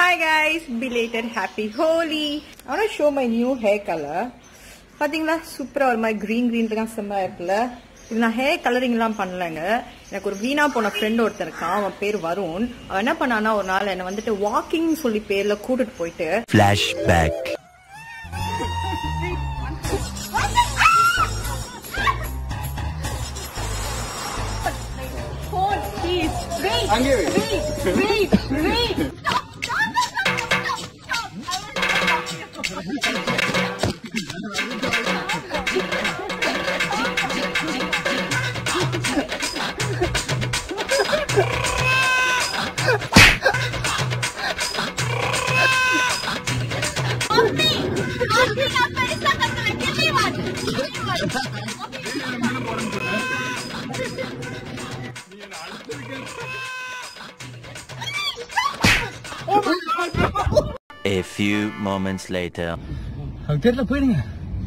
Hi guys, belated happy Holi. I want to show my new hair color. பாத்தீங்களா சூப்பரா ஒரு மாதிரி green green தான் செம்ம இருக்குல்ல இது நான் ஹேர் கலரிங்லாம் பண்ணலங்க எனக்கு ஒரு வீணா போன ஃப்ரெண்ட் ஒருத்தன் இருக்கான் அவன் பேர் வருண் அவன் என்ன பண்ணானா ஒரு நாள் என்னை வந்துட்டு வாக்கிங் சொல்லி பேர்ல கூட்டிட்டு போயிட்டு Flashback. A few moments later. அது தெரியல போயிடுங்க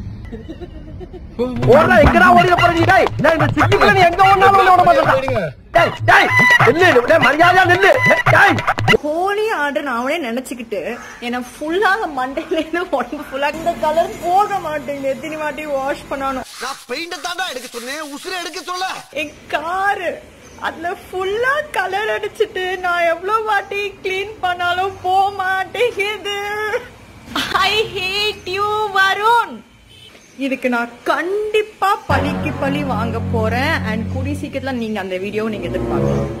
ஓடுறா எங்கடா ஓடிட போற நீ டேய் டேய் இந்த சிட்டிக்குள்ள நீ எங்க ஓடினாலும் உள்ள விட மாட்டேன் டேய் டேய் நில்லு டேய் மரியாதையா நில்லு டேய் ஹோலி ஆர்டர் நான் அவனே நினைச்சுக்கிட்டு என்ன ஃபுல்லா மண்டையில இருந்து உடம்பு ஃபுல்லா இந்த கலர் போக மாட்டேங்குது எத்தனை வாட்டி வாஷ் பண்ணாலும் நான் பெயிண்ட் தாண்டா எடுக்க சொன்னேன் உசுர எடுக்க சொல்ல என் காரு அதுல ஃபுல்லா கலர் அடிச்சிட்டு நான் எவ்வளவு வாட்டி க்ளீன் பண்ணாலும் போக மாட்டேங்குது ஐ ஹேட் யூ வருண் இதுக்கு நான் கண்டிப்பா பழிக்கு பழி வாங்க போறேன் அண்ட் கூடி சீக்கிரத்துல நீங்க அந்த வீடியோவை நீங்க எதிர்பார்க்கலாம்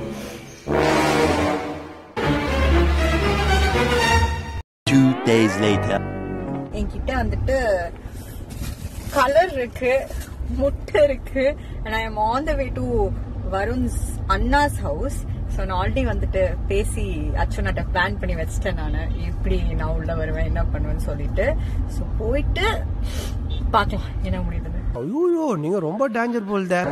Two days later. என்கிட்ட வந்துட்டு கலர் இருக்கு முட்டை இருக்கு and I am on the way to Varun's அண்ணாஸ் ஹவுஸ் ஸோ நான் ஆல்ரெடி வந்துட்டு பேசி அச்சுனாட்ட பிளான் பண்ணி வச்சிட்டேன் நான் எப்படி நான் உள்ள வருவேன் என்ன பண்ணுவேன்னு சொல்லிட்டு ஸோ போயிட்டு பார்க்கலாம் என்ன முடியுதுன்னு ஐயோ நீங்க ரொம்ப டேஞ்சர் போல் தான்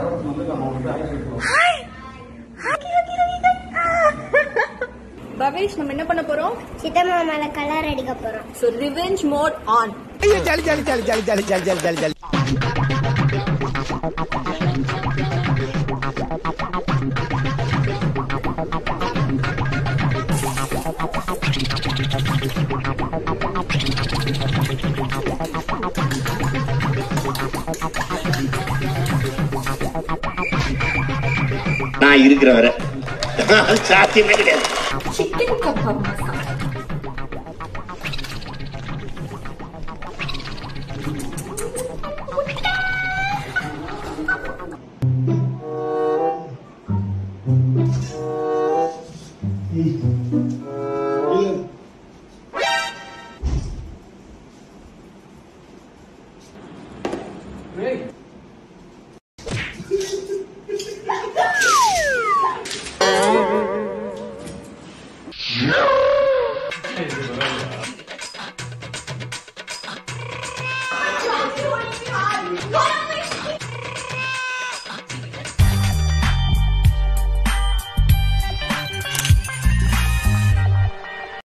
பவேஷ் நம்ம என்ன பண்ண போறோம் சித்தம்மா மேல கலர் அடிக்க போறோம் so revenge mode on jolly jolly jolly jolly jolly jolly jolly jolly jolly நான் இருக்கிற வரை சாத்தியமே கிடையாது சிக்கன் கபாப் மசாலா